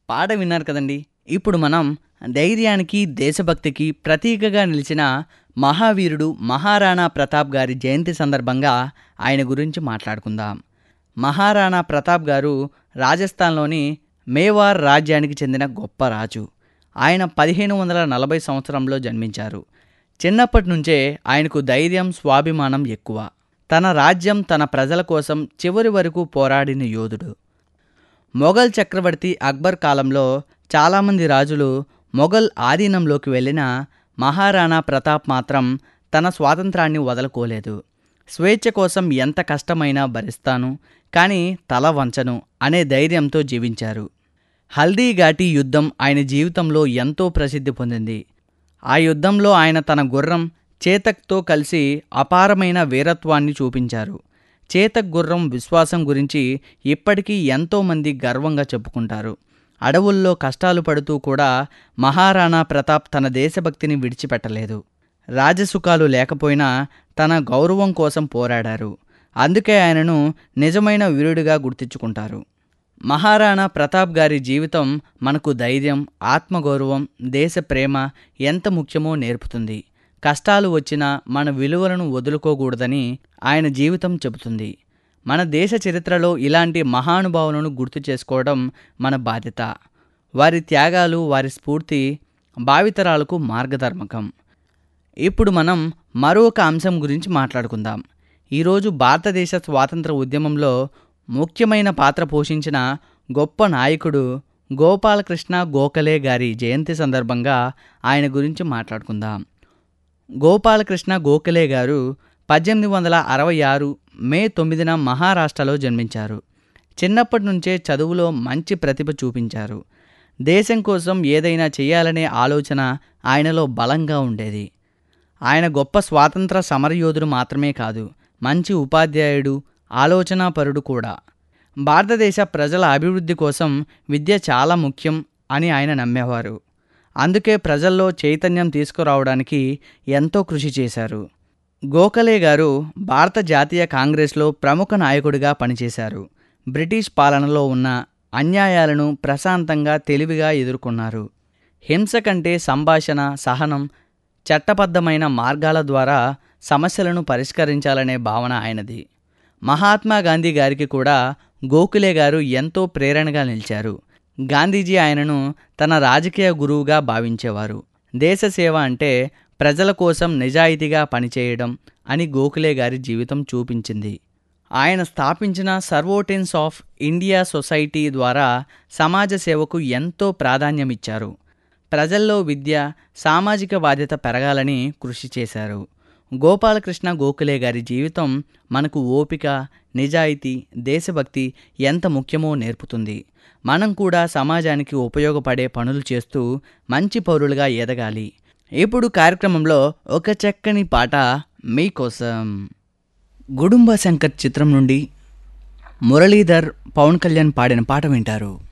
పాట విన్నారు కదండి ఇప్పుడు మనం ధైర్యానికి దేశభక్తికి ప్రతీకగా నిలిచిన మహావీరుడు మహారాణా ప్రతాప్ గారి జయంతి సందర్భంగా ఆయన గురించి మాట్లాడుకుందాం మహారాణా ప్రతాప్ గారు రాజస్థాన్లోని మేవార్ రాజ్యానికి చెందిన గొప్ప రాజు ఆయన పదిహేను వందల నలభై సంవత్సరంలో జన్మించారు చిన్నప్పటి నుంచే ఆయనకు ధైర్యం స్వాభిమానం ఎక్కువ తన రాజ్యం తన ప్రజల కోసం చివరి వరకు పోరాడిన యోధుడు మొఘల్ చక్రవర్తి అక్బర్ కాలంలో చాలామంది రాజులు మొఘల్ ఆధీనంలోకి వెళ్ళిన మహారాణా ప్రతాప్ మాత్రం తన స్వాతంత్రాన్ని వదలుకోలేదు స్వేచ్ఛ కోసం ఎంత కష్టమైనా భరిస్తాను కానీ తల వంచను అనే ధైర్యంతో జీవించారు హల్దీ ఘాటి యుద్ధం ఆయన జీవితంలో ఎంతో ప్రసిద్ధి పొందింది ఆ యుద్ధంలో ఆయన తన గుర్రం చేతక్తో కలిసి అపారమైన వీరత్వాన్ని చూపించారు చేతక్ గుర్రం విశ్వాసం గురించి ఇప్పటికీ ఎంతోమంది గర్వంగా చెప్పుకుంటారు అడవుల్లో కష్టాలు పడుతూ కూడా మహారాణా ప్రతాప్ తన దేశభక్తిని విడిచిపెట్టలేదు రాజసుఖాలు లేకపోయినా తన గౌరవం కోసం పోరాడారు అందుకే ఆయనను నిజమైన వీరుడిగా గుర్తించుకుంటారు మహారాణా ప్రతాప్ గారి జీవితం మనకు ధైర్యం ఆత్మగౌరవం దేశ ప్రేమ ఎంత ముఖ్యమో నేర్పుతుంది కష్టాలు వచ్చినా మన విలువలను వదులుకోకూడదని ఆయన జీవితం చెబుతుంది మన దేశ చరిత్రలో ఇలాంటి మహానుభావులను గుర్తు చేసుకోవడం మన బాధ్యత వారి త్యాగాలు వారి స్ఫూర్తి భావితరాలకు మార్గధర్మకం ఇప్పుడు మనం మరొక అంశం గురించి మాట్లాడుకుందాం ఈరోజు భారతదేశ స్వాతంత్ర ఉద్యమంలో ముఖ్యమైన పాత్ర పోషించిన గొప్ప నాయకుడు గోపాలకృష్ణ గోఖలే గారి జయంతి సందర్భంగా ఆయన గురించి మాట్లాడుకుందాం గోపాలకృష్ణ గోఖలే గారు పద్దెనిమిది వందల అరవై ఆరు మే తొమ్మిదిన మహారాష్ట్రలో జన్మించారు చిన్నప్పటి నుంచే చదువులో మంచి ప్రతిభ చూపించారు దేశం కోసం ఏదైనా చేయాలనే ఆలోచన ఆయనలో బలంగా ఉండేది ఆయన గొప్ప స్వాతంత్ర సమరయోధుడు మాత్రమే కాదు మంచి ఉపాధ్యాయుడు ఆలోచనాపరుడు కూడా భారతదేశ ప్రజల అభివృద్ధి కోసం విద్య చాలా ముఖ్యం అని ఆయన నమ్మేవారు అందుకే ప్రజల్లో చైతన్యం తీసుకురావడానికి ఎంతో కృషి చేశారు గోఖలే గారు భారత జాతీయ కాంగ్రెస్లో ప్రముఖ నాయకుడిగా పనిచేశారు బ్రిటిష్ పాలనలో ఉన్న అన్యాయాలను ప్రశాంతంగా తెలివిగా ఎదుర్కొన్నారు హింస కంటే సంభాషణ సహనం చట్టబద్ధమైన మార్గాల ద్వారా సమస్యలను పరిష్కరించాలనే భావన ఆయనది మహాత్మా గాంధీ గారికి కూడా గోఖలే గారు ఎంతో ప్రేరణగా నిలిచారు గాంధీజీ ఆయనను తన రాజకీయ గురువుగా భావించేవారు దేశ సేవ అంటే ప్రజల కోసం నిజాయితీగా పనిచేయడం అని గోఖలే గారి జీవితం చూపించింది ఆయన స్థాపించిన సర్వోటెన్స్ ఆఫ్ ఇండియా సొసైటీ ద్వారా సమాజ సేవకు ఎంతో ప్రాధాన్యమిచ్చారు ప్రజల్లో విద్య సామాజిక బాధ్యత పెరగాలని కృషి చేశారు గోపాలకృష్ణ గోఖలే గారి జీవితం మనకు ఓపిక నిజాయితీ దేశభక్తి ఎంత ముఖ్యమో నేర్పుతుంది మనం కూడా సమాజానికి ఉపయోగపడే పనులు చేస్తూ మంచి పౌరులుగా ఎదగాలి ఇప్పుడు కార్యక్రమంలో ఒక చక్కని పాట మీకోసం గుడుంబ శంకర్ చిత్రం నుండి మురళీధర్ పవన్ కళ్యాణ్ పాడిన పాట వింటారు